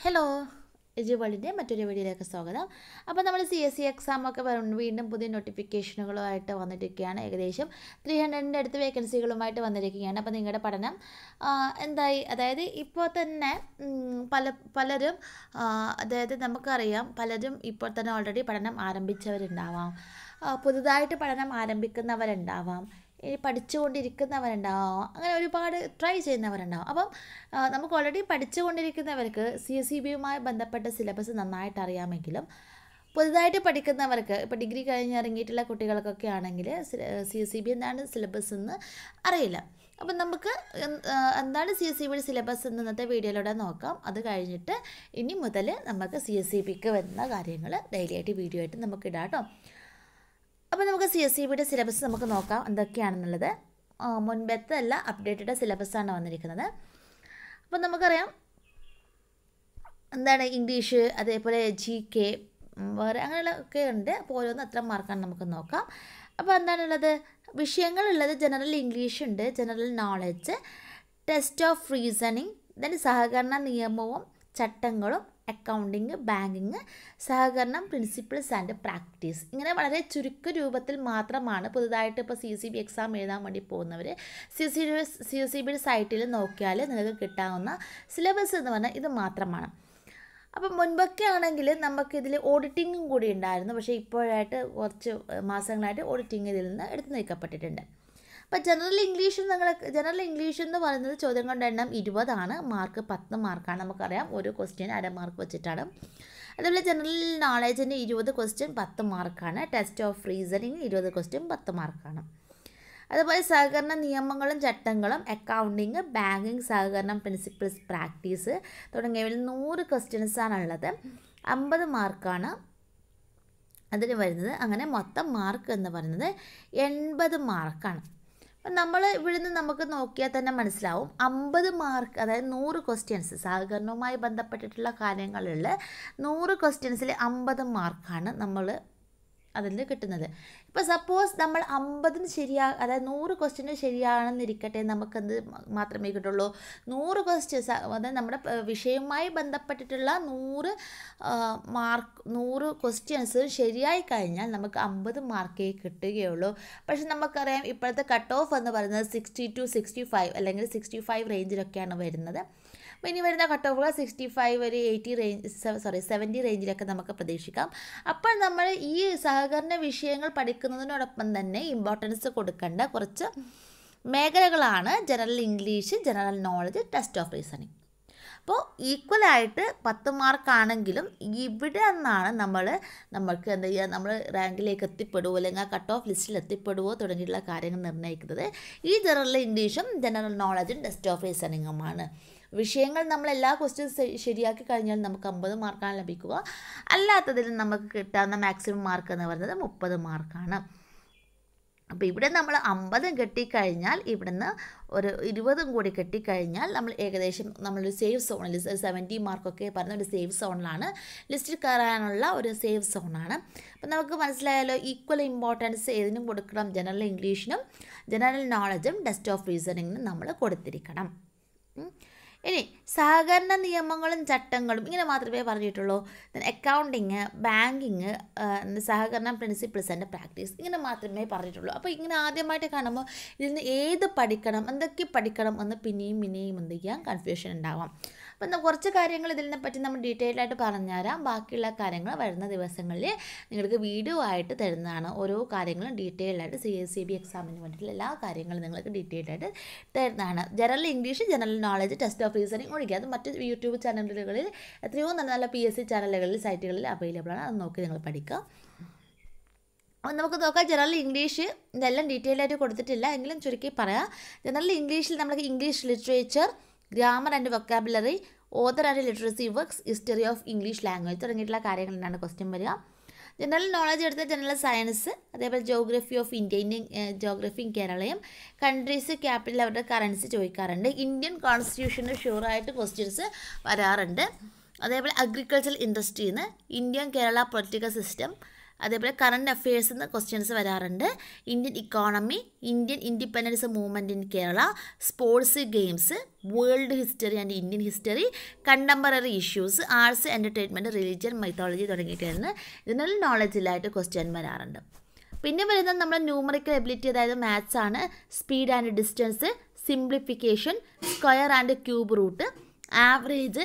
Hello എജുവളിൻ്റെ മറ്റൊരു വീഡിയോയിലേക്ക് സ്വാഗതം അപ്പോൾ നമ്മൾ സി എസ് സി എക്സാമൊക്കെ വീണ്ടും പുതിയ നോട്ടിഫിക്കേഷനുകളുമായിട്ട് വന്നിരിക്കുകയാണ് ഏകദേശം ത്രീ ഹൺഡ്രഡിൻ്റെ അടുത്ത് വേക്കൻസികളുമായിട്ട് വന്നിരിക്കുകയാണ് അപ്പോൾ നിങ്ങളുടെ പഠനം ആ, എന്തായി അതായത് ഇപ്പോൾ തന്നെ ഉം, പല പലരും ആ, അതായത് നമുക്കറിയാം പലരും ഇപ്പോൾ തന്നെ ഓൾറെഡി പഠനം ആരംഭിച്ചവരുണ്ടാവാം ആ, പുതുതായിട്ട് പഠനം ആരംഭിക്കുന്നവരുണ്ടാവാം ഇനി പഠിച്ചുകൊണ്ടിരിക്കുന്നവരുണ്ടാവും അങ്ങനെ ഒരുപാട് ട്രൈ ചെയ്യുന്നവരുണ്ടാവും അപ്പം ആ, നമുക്ക് ഓൾറെഡി പഠിച്ചുകൊണ്ടിരിക്കുന്നവർക്ക് സി എസ് സി ബിയുമായി ബന്ധപ്പെട്ട സിലബസ് നന്നായിട്ട് അറിയാമെങ്കിലും പുതുതായിട്ട് പഠിക്കുന്നവർക്ക് ഇപ്പോൾ ഡിഗ്രി കഴിഞ്ഞിറങ്ങിയിട്ടുള്ള കുട്ടികൾക്കൊക്കെ ആണെങ്കിൽ സി എസ് സി ബി എന്താണ് സിലബസ് എന്ന് അറിയില്ല അപ്പം നമുക്ക് എന്ത്- ആ, എന്താണ് സി എസ് സി ബിയുടെ സിലബസ് എന്ന് ഇന്നത്തെ വീഡിയോയിലൂടെ നോക്കാം അത് കഴിഞ്ഞിട്ട് ഇനി മുതൽ നമുക്ക് സി എസ് സി ബിക്ക് വരുന്ന കാര്യങ്ങൾ ഡെയിലി ആയിട്ട് വീഡിയോ ആയിട്ട് നമുക്ക് ഇടാം കേട്ടോ അപ്പോൾ നമുക്ക് സി എസ് സി ബിയുടെ സിലബസ് നമുക്ക് നോക്കാം എന്തൊക്കെയാണെന്നുള്ളത് ആ, മുൻപത്തെ അല്ല അപ്ഡേറ്റഡ് സിലബസാണ് വന്നിരിക്കുന്നത് അപ്പോൾ നമുക്കറിയാം എന്താണ് ഇംഗ്ലീഷ് അതേപോലെ ജി കെ വേറെ അങ്ങനെയുള്ള ഒക്കെ ഉണ്ട് അപ്പോൾ ഓരോന്ന് എത്ര മാർക്കാണ് നമുക്ക് നോക്കാം അപ്പോൾ എന്താണുള്ളത് വിഷയങ്ങളുള്ളത് ജനറൽ ഇംഗ്ലീഷ് ഉണ്ട് general knowledge test of reasoning then സഹകരണ നിയമവും ചട്ടങ്ങളും അക്കൗണ്ടിങ് ബാങ്കിങ് സഹകരണം പ്രിൻസിപ്പിൾസ് ആൻഡ് പ്രാക്ടീസ് ഇങ്ങനെ വളരെ ചുരുക്ക രൂപത്തിൽ മാത്രമാണ് പുതുതായിട്ട് ഇപ്പോൾ സി സി ബി എക്സാം എഴുതാൻ വേണ്ടി പോകുന്നവർ C C B C C ബിയുടെ സൈറ്റിൽ നോക്കിയാൽ നിങ്ങൾക്ക് കിട്ടാവുന്ന സിലബസ് എന്ന് പറഞ്ഞാൽ ഇത് മാത്രമാണ് അപ്പം മുൻപൊക്കെ ആണെങ്കിൽ നമുക്കിതിൽ ഓഡിറ്റിങ്ങും കൂടി ഉണ്ടായിരുന്നു പക്ഷേ ഇപ്പോഴായിട്ട് കുറച്ച് മാസങ്ങളായിട്ട് ഓഡിറ്റിംഗ് ഇതിൽ നിന്ന് എടുത്തു നീക്കപ്പെട്ടിട്ടുണ്ട് അപ്പോൾ ജനറൽ ഇംഗ്ലീഷ് നിങ്ങൾ ജനറൽ ഇംഗ്ലീഷ് എന്ന് പറയുന്നത് ചോദ്യങ്ങളുടെ എണ്ണം ഇരുപതാണ് മാർക്ക് പത്ത് മാർക്കാണ് നമുക്കറിയാം ഒരു ക്വസ്റ്റ്യൻ അര മാർക്ക് വെച്ചിട്ടാണ് അതുപോലെ ജനറൽ നോളേജിന് ഇരുപത് ക്വസ്റ്റ്യൻ പത്ത് മാർക്കാണ് ടെസ്റ്റ് ഓഫ് റീസണിങ് ഇരുപത് ക്വസ്റ്റ്യൻ പത്ത് മാർക്കാണ് അതുപോലെ സഹകരണ നിയമങ്ങളും ചട്ടങ്ങളും അക്കൗണ്ടിങ് ബാങ്കിങ് സഹകരണം പ്രിൻസിപ്പിൾസ് പ്രാക്ടീസ് തുടങ്ങിയവയിൽ നൂറ് ക്വസ്റ്റ്യൻസാണുള്ളത് അമ്പത് മാർക്കാണ് അതിന് വരുന്നത് അങ്ങനെ മൊത്തം മാർക്ക് എന്ന് പറയുന്നത് എൺപത് മാർക്കാണ് അപ്പം നമ്മൾ ഇവിടുന്ന് നമുക്ക് നോക്കിയാൽ തന്നെ മനസ്സിലാവും അമ്പത് മാർക്ക് അതായത് നൂറ് ക്വസ്റ്റ്യൻസ് സഹകരണവുമായി ബന്ധപ്പെട്ടിട്ടുള്ള കാര്യങ്ങളിൽ നൂറ് ക്വസ്റ്റ്യൻസിൽ അമ്പത് മാർക്കാണ് നമ്മൾ അതിൽ കിട്ടുന്നത് ഇപ്പോൾ സപ്പോസ് നമ്മൾ അമ്പതിന് ശരിയാ അതായത് നൂറ് ക്വസ്റ്റ്യന് ശരിയാണെന്നിരിക്കട്ടെ നമുക്കെന്ത് മാത്രമേ കിട്ടുള്ളൂ നൂറ് ക്വസ്റ്റ്യൻസ് അതായത് നമ്മുടെ പ- വിഷയവുമായി ബന്ധപ്പെട്ടിട്ടുള്ള നൂറ് മാർക്ക് നൂറ് ക്വസ്റ്റ്യൻസ് ശരിയായി കഴിഞ്ഞാൽ നമുക്ക് അമ്പത് മാർക്കേ കിട്ടുകയുള്ളൂ പക്ഷെ നമുക്കറിയാം ഇപ്പോഴത്തെ കട്ട് ഓഫ് എന്ന് പറയുന്നത് സിക്സ്റ്റി ടു സിക്സ്റ്റി ഫൈവ് അല്ലെങ്കിൽ സിക്സ്റ്റി ഫൈവ് റേഞ്ചിലൊക്കെയാണ് വരുന്നത് അപ്പോൾ ഇനി വരുന്ന കട്ട് ഓഫുകൾ സിക്സ്റ്റി ഫൈവ് ഒരു എയ്റ്റി റേഞ്ച് സോറി സെവൻറ്റി റേഞ്ചിലൊക്കെ നമുക്ക് പ്രതീക്ഷിക്കാം അപ്പോൾ നമ്മൾ ഈ സഹകരണ വിഷയങ്ങൾ പഠിക്കുന്നതിനോടൊപ്പം തന്നെ ഇമ്പോർട്ടൻസ് കൊടുക്കേണ്ട കുറച്ച് മേഖലകളാണ് general English general knowledge test of reasoning അപ്പോൾ ഈക്വലായിട്ട് പത്ത് മാർക്കാണെങ്കിലും ഇവിടെ നിന്നാണ് നമ്മൾ നമ്മൾക്ക് എന്താ ചെയ്യുക നമ്മൾ റാങ്കിലേക്ക് എത്തിപ്പെടുവോ അല്ലെങ്കിൽ ആ കട്ട് ഓഫ് ലിസ്റ്റിൽ എത്തിപ്പെടുവോ തുടങ്ങിയിട്ടുള്ള കാര്യങ്ങൾ നിർണ്ണയിക്കുന്നത് ഈ ജനറൽ ഇംഗ്ലീഷും ജനറൽ നോളജും ടെസ്റ്റ് ഓഫ് റീസണിങ്ങുമാണ് വിഷയങ്ങൾ നമ്മൾ എല്ലാ ക്വസ്റ്റ്യൻസ് ശരിയാക്കി കഴിഞ്ഞാൽ നമുക്ക് അമ്പത് മാർക്കാണ് ലഭിക്കുക അല്ലാത്തതിൽ നമുക്ക് കിട്ടാവുന്ന മാക്സിമം മാർക്ക് എന്ന് പറയുന്നത് മുപ്പത് മാർക്കാണ് അപ്പോൾ ഇവിടെ നമ്മൾ അമ്പതും കെട്ടിക്കഴിഞ്ഞാൽ ഇവിടുന്ന് ഒരു ഇരുപതും കൂടി കെട്ടിക്കഴിഞ്ഞാൽ നമ്മൾ ഏകദേശം നമ്മളൊരു സേഫ് സോണിൽ സെവൻറ്റി മാർക്കൊക്കെ പറഞ്ഞ ഒരു സേഫ് സോണിലാണ് ലിസ്റ്റിൽ കയറാനുള്ള ഒരു സേഫ് സോണാണ് അപ്പം നമുക്ക് മനസ്സിലായാലോ ഈക്വൽ ഇമ്പോർട്ടൻസ് ഏതിനും കൊടുക്കണം ജനറൽ ഇംഗ്ലീഷിനും ജനറൽ നോളജും ടെസ്റ്റ് ഓഫ് റീസണിങ്ങിനും നമ്മൾ കൊടുത്തിരിക്കണം ഉം. ഇനി സഹകരണ നിയമങ്ങളും ചട്ടങ്ങളും ഇങ്ങനെ മാത്രമേ പറഞ്ഞിട്ടുള്ളൂ അക്കൗണ്ടിങ് ബാങ്കിങ് സഹകരണം പ്രിൻസിപ്പിൾസ് ആൻഡ് പ്രാക്ടീസ് ഇങ്ങനെ മാത്രമേ പറഞ്ഞിട്ടുള്ളൂ അപ്പോൾ ഇങ്ങനെ ആദ്യമായിട്ട് കാണുമ്പോൾ ഇതിൽ നിന്ന് ഏത് പഠിക്കണം എന്തൊക്കെ പഠിക്കണം എന്ന് പിന്നെയും പിന്നെയും എന്ത് ചെയ്യാം കൺഫ്യൂഷൻ ഉണ്ടാവാം അപ്പം എന്നാൽ കുറച്ച് കാര്യങ്ങൾ ഇതിനെ പറ്റി നമ്മൾ ഡീറ്റെയിൽ ആയിട്ട് പറഞ്ഞുതരാം ബാക്കിയുള്ള കാര്യങ്ങൾ വരുന്ന ദിവസങ്ങളിൽ നിങ്ങൾക്ക് വീഡിയോ ആയിട്ട് തരുന്നതാണ് ഓരോ കാര്യങ്ങളും ഡീറ്റെയിൽ ആയിട്ട് സി എസ് സി ബി എക്സാമിന് വേണ്ടിയിട്ടുള്ള എല്ലാ കാര്യങ്ങളും നിങ്ങൾക്ക് ഡീറ്റെയിൽ ആയിട്ട് തരുന്നതാണ് general English general knowledge test of reasoning ഒഴികെ അത് മറ്റ് യൂട്യൂബ് ചാനലുകളിൽ എത്രയോ നല്ല നല്ല പി എസ് സി ചാനലുകളിൽ സൈറ്റുകളിൽ അവൈലബിൾ ആണ് അത് നോക്കി നിങ്ങൾ പഠിക്കുക അപ്പോൾ നമുക്ക് നോക്കാം ജനറൽ ഇംഗ്ലീഷ് ഇതെല്ലാം ഡീറ്റെയിൽ ആയിട്ട് കൊടുത്തിട്ടില്ല എങ്കിലും ചുരുക്കി പറയാം ജനറൽ ഇംഗ്ലീഷിൽ നമുക്ക് English literature grammar and vocabulary author and literacy works history of English language തുടങ്ങിയിട്ടുള്ള കാര്യങ്ങളിലാണ് ക്വസ്റ്റ്യൻ വരിക ജനറൽ നോളജ് എടുത്ത ജനറൽ സയൻസ് അതേപോലെ geography of India Indian geography കേരളയും കൺട്രീസ് ക്യാപിറ്റൽ അവരുടെ കറൻസി ചോദിക്കാറുണ്ട് ഇന്ത്യൻ കോൺസ്റ്റിറ്റ്യൂഷന് ഷുവറായിട്ട് ക്വസ്റ്റ്യൻസ് വരാറുണ്ട് അതേപോലെ അഗ്രികൾച്ചർ ഇൻഡസ്ട്രിയിൽ നിന്ന് ഇന്ത്യൻ കേരള പൊളിറ്റിക്കൽ സിസ്റ്റം അതേപോലെ കറണ്ട് അഫയേഴ്സിൽ നിന്ന് ക്വസ്റ്റ്യൻസ് വരാറുണ്ട് Indian economy Indian independence movement in Kerala sports games world history and Indian history contemporary issues arts entertainment religion mythology തുടങ്ങിയിട്ടായിരുന്നു ജനറൽ നോളജിലായിട്ട് ക്വസ്റ്റ്യൻ വരാറുണ്ട് പിന്നെ വരുന്നത് നമ്മുടെ ന്യൂമറിക്കൽ എബിലിറ്റി അതായത് മാത്സ് ആണ് speed and distance simplification square and cube root average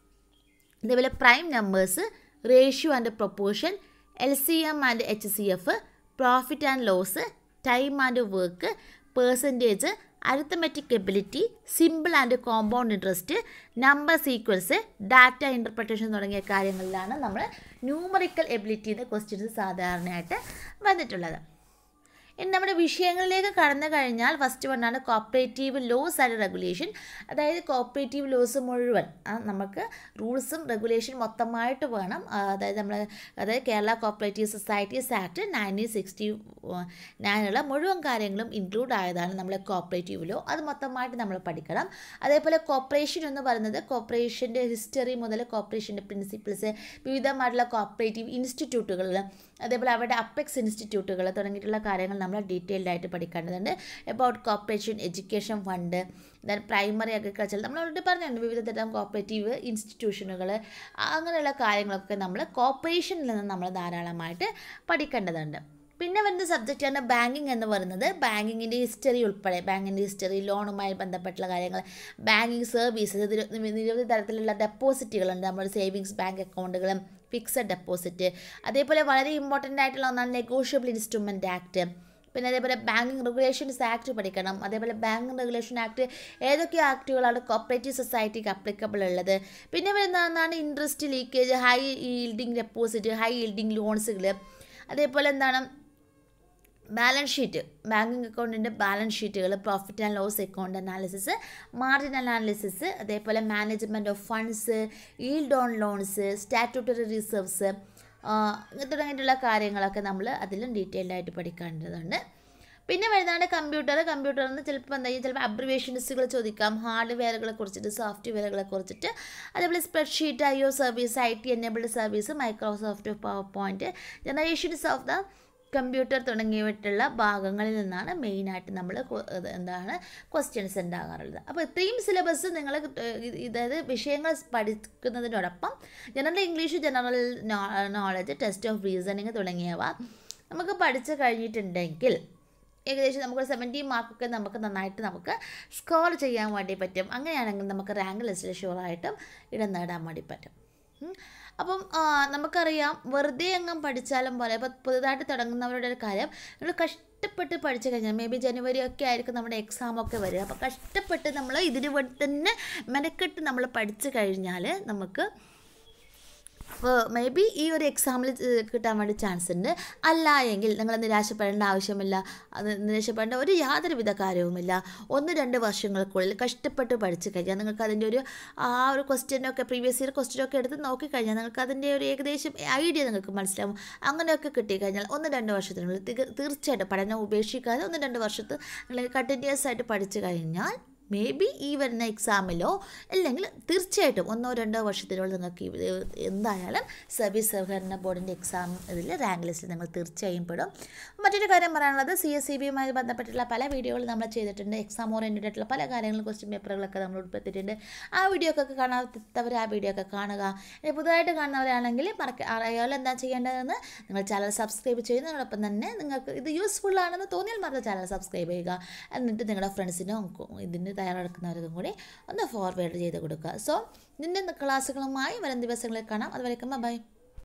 ഇതേപോലെ prime numbers ratio and proportion L C M and H C F profit and loss time and work percentage arithmetic ability simple and compound interest number sequence data interpretation തുടങ്ങിയ കാര്യങ്ങളിലാണ് നമ്മൾ numerical എബിലിറ്റിയുടെ questions സാധാരണയായിട്ട് വന്നിട്ടുള്ളത് ഇനി നമ്മുടെ വിഷയങ്ങളിലേക്ക് കടന്നു കഴിഞ്ഞാൽ ഫസ്റ്റ് വണ്ണാണ് കോപ്പറേറ്റീവ് ലോസ് ആൻഡ് റെഗുലേഷൻ അതായത് കോപ്പറേറ്റീവ് ലോസ് മുഴുവൻ ആ, നമുക്ക് റൂൾസും റെഗുലേഷൻ മൊത്തമായിട്ട് വേണം ആ, അതായത് നമ്മൾ അതായത് Kerala cooperative societies act nineteen sixty നയനുള്ള മുഴുവൻ കാര്യങ്ങളും ഇൻക്ലൂഡ് ആയതാണ് നമ്മളെ കോപ്പറേറ്റീവ് ലോ അത് മൊത്തമായിട്ട് നമ്മൾ പഠിക്കണം അതേപോലെ കോപ്പറേഷൻ എന്ന് പറയുന്നത് കോപ്പറേഷൻ്റെ ഹിസ്റ്ററി മുതൽ കോപ്പറേഷൻ്റെ പ്രിൻസിപ്പിൾസ് വിവിധമായിട്ടുള്ള കോപ്പറേറ്റീവ് ഇൻസ്റ്റിറ്റ്യൂട്ടുകൾ അതേപോലെ അവരുടെ അപ്പെക്സ് ഇൻസ്റ്റിറ്റ്യൂട്ടുകൾ തുടങ്ങിയിട്ടുള്ള കാര്യങ്ങൾ നമ്മൾ ഡീറ്റെയിൽഡ് ആയിട്ട് പഠിക്കേണ്ടതുണ്ട് about cooperation education fund then primary agriculture നമ്മൾ ഓൾറെഡി പറഞ്ഞിട്ടുണ്ട് വിവിധ തരം കോപ്പറേറ്റീവ് ഇൻസ്റ്റിറ്റ്യൂഷനുകൾ അങ്ങനെയുള്ള കാര്യങ്ങളൊക്കെ നമ്മൾ കോപ്പറേഷനിൽ നിന്ന് നമ്മൾ ധാരാളമായിട്ട് പഠിക്കേണ്ടതുണ്ട് പിന്നെ വരുന്ന സബ്ജക്റ്റാണ് ബാങ്കിങ് എന്ന് പറയുന്നത് ബാങ്കിങ്ങിൻ്റെ ഹിസ്റ്ററി ഉൾപ്പെടെ ബാങ്കിൻ്റെ ഹിസ്റ്ററി ലോണുമായി ബന്ധപ്പെട്ടുള്ള കാര്യങ്ങൾ ബാങ്കിങ് സർവീസസ് നിരവധി തരത്തിലുള്ള ഡെപ്പോസിറ്റുകളുണ്ട് നമ്മുടെ സേവിങ്സ് ബാങ്ക് അക്കൗണ്ടുകളും ഫിക്സഡ് ഡെപ്പോസിറ്റ് അതേപോലെ വളരെ ഇമ്പോർട്ടൻ്റ് ആയിട്ടുള്ള ഒന്നാണ് നെഗോഷ്യബിൾ ഇൻസ്ട്രുമെൻറ്റ് ആക്ട് പിന്നെ അതേപോലെ ബാങ്കിങ് റെഗുലേഷൻസ് ആക്ട് പഠിക്കണം അതേപോലെ ബാങ്കിങ് റെഗുലേഷൻ ആക്ട് ഏതൊക്കെ ആക്ടുകളാണ് കോപ്പറേറ്റീവ് സൊസൈറ്റിക്ക് അപ്ലിക്കബിൾ ഉള്ളത് പിന്നെ വരുന്ന ഒന്നാണ് interest leakage high yielding deposit high yielding ലോൺസുകൾ അതേപോലെ എന്താണ് ബാലൻസ് ഷീറ്റ് ബാങ്കിങ് അക്കൗണ്ടിൻ്റെ ബാലൻസ് ഷീറ്റുകൾ profit and loss account analysis margin analysis അതേപോലെ management of funds yield on loans statutory reserves തുടങ്ങിയിട്ടുള്ള കാര്യങ്ങളൊക്കെ നമ്മൾ അതിലും ഡീറ്റെയിൽഡ് ആയിട്ട് പഠിക്കേണ്ടതുണ്ട് പിന്നെ വരുന്നതാണ് കമ്പ്യൂട്ടർ കമ്പ്യൂട്ടറിൽ നിന്ന് ചിലപ്പോൾ എന്താ ചിലപ്പോൾ അബ്രിവേഷൻസുകൾ ചോദിക്കാം ഹാർഡ്വെയറുകളെ കുറിച്ചിട്ട് സോഫ്റ്റ്വെയറുകളെ കുറിച്ചിട്ട് അതേപോലെ spreadsheet I O service I T enabled service Microsoft power point generations of the computer തുടങ്ങിയിട്ടുള്ള ഭാഗങ്ങളിൽ നിന്നാണ് മെയിനായിട്ട് നമ്മൾ എന്താണ് ക്വസ്റ്റ്യൻസ് ഉണ്ടാകാറുള്ളത് അപ്പോൾ ഇത്രയും സിലബസ് നിങ്ങൾ അതായത് വിഷയങ്ങൾ പഠിക്കുന്നതിനോടൊപ്പം general English general knowledge test of reasoning തുടങ്ങിയവ നമുക്ക് പഠിച്ചു കഴിഞ്ഞിട്ടുണ്ടെങ്കിൽ ഏകദേശം നമുക്ക് സെവൻറ്റി മാർക്കൊക്കെ നമുക്ക് നന്നായിട്ട് നമുക്ക് സ്കോർ ചെയ്യാൻ വേണ്ടി പറ്റും അങ്ങനെയാണെങ്കിൽ നമുക്ക് റാങ്ക് ലിസ്റ്റിൽ ഷുവറായിട്ടും ഇടം നേടാൻ വേണ്ടി പറ്റും ഉം. അപ്പം ആ, നമുക്കറിയാം വെറുതെ അങ്ങ് പഠിച്ചാലും പോലെ ഇപ്പോൾ പുതുതായിട്ട് തുടങ്ങുന്നവരുടെ ഒരു കാര്യം നമ്മൾ കഷ്ടപ്പെട്ട് പഠിച്ചു കഴിഞ്ഞാൽ മേ ബി ജനുവരി ഒക്കെ ആയിരിക്കും നമ്മുടെ എക്സാം ഒക്കെ വരിക അപ്പോൾ കഷ്ടപ്പെട്ട് നമ്മൾ ഇതിന് വേണ്ടി തന്നെ മെനക്കെട്ട് നമ്മൾ പഠിച്ചു കഴിഞ്ഞാൽ നമുക്ക് മേ ബി ഈ ഒരു എക്സാമിൽ കിട്ടാൻ വേണ്ടി ചാൻസ് ഉണ്ട് അല്ല എങ്കിൽ നിങ്ങൾ നിരാശപ്പെടേണ്ട ആവശ്യമില്ല അത് നിരാശപ്പെടേണ്ട ഒരു യാതൊരുവിധ കാര്യവുമില്ല ഒന്ന് രണ്ട് വർഷങ്ങൾക്കുള്ളിൽ കഷ്ടപ്പെട്ട് പഠിച്ചു കഴിഞ്ഞാൽ നിങ്ങൾക്ക് അതിൻ്റെ ഒരു ആ ഒരു ക്വസ്റ്റ്യനൊക്കെ പ്രീവിയസ് ഇയർ ക്വസ്റ്റ്യനൊക്കെ എടുത്ത് നോക്കിക്കഴിഞ്ഞാൽ നിങ്ങൾക്ക് അതിൻ്റെ ഒരു ഏകദേശം ഐഡിയ നിങ്ങൾക്ക് മനസ്സിലാവും അങ്ങനെയൊക്കെ കിട്ടിക്കഴിഞ്ഞാൽ ഒന്ന് രണ്ട് വർഷത്തിനുള്ളിൽ തീർ- തീർച്ചയായിട്ടും പഠനം ഉപേക്ഷിക്കാതെ ഒന്ന് രണ്ട് വർഷത്ത് നിങ്ങൾ കണ്ടിന്യൂസ് ആയിട്ട് പഠിച്ചു കഴിഞ്ഞാൽ മേ ബി ഈ വരുന്ന എക്സാമിലോ അല്ലെങ്കിൽ തീർച്ചയായിട്ടും ഒന്നോ രണ്ടോ വർഷത്തിനുള്ളിൽ നിങ്ങൾക്ക് ഇത് എന്തായാലും സർവീസ് സഹകരണ ബോർഡിൻ്റെ എക്സാം ഇതിൽ റാങ്ക് ലിസ്റ്റിൽ നിങ്ങൾ തീർച്ചയായും പെടും മറ്റൊരു കാര്യം പറയാനുള്ളത് സി എസ് സി ബിയുമായി ബന്ധപ്പെട്ടുള്ള പല വീഡിയോകൾ നമ്മൾ ചെയ്തിട്ടുണ്ട് എക്സാം ഓറിയൻറ്റഡ് ആയിട്ടുള്ള പല കാര്യങ്ങളും ക്വസ്റ്റ്യൻ പേപ്പറുകളൊക്കെ നമ്മൾ ഉൾപ്പെടുത്തിയിട്ടുണ്ട് ആ വീഡിയോ ഒക്കെ കാണാത്തവർ ആ വീഡിയോ ഒക്കെ കാണുക ഇനി പുതുതായിട്ട് കാണുന്നവരാണെങ്കിൽ മറക്ക അറിയാമല്ലോ എന്താ ചെയ്യേണ്ടതെന്ന് നിങ്ങൾ ചാനൽ സബ്സ്ക്രൈബ് ചെയ്യുന്നതിനോടൊപ്പം തന്നെ നിങ്ങൾക്ക് ഇത് യൂസ്ഫുൾ ആണെന്ന് തോന്നിയാൽ മാത്രം ചാനൽ സബ്സ്ക്രൈബ് ചെയ്യുക എന്നിട്ട് നിങ്ങളുടെ ഫ്രണ്ട്സിനും ഇതിന് തയ്യാറെടുക്കുന്നവർക്കും കൂടി ഒന്ന് ഫോർവേഡ് ചെയ്ത് കൊടുക്കുക സോ നിൻ്റെ ക്ലാസ്സുകളുമായി വരും ദിവസങ്ങളിൽ കാണാം അതുവരേക്കും ബൈ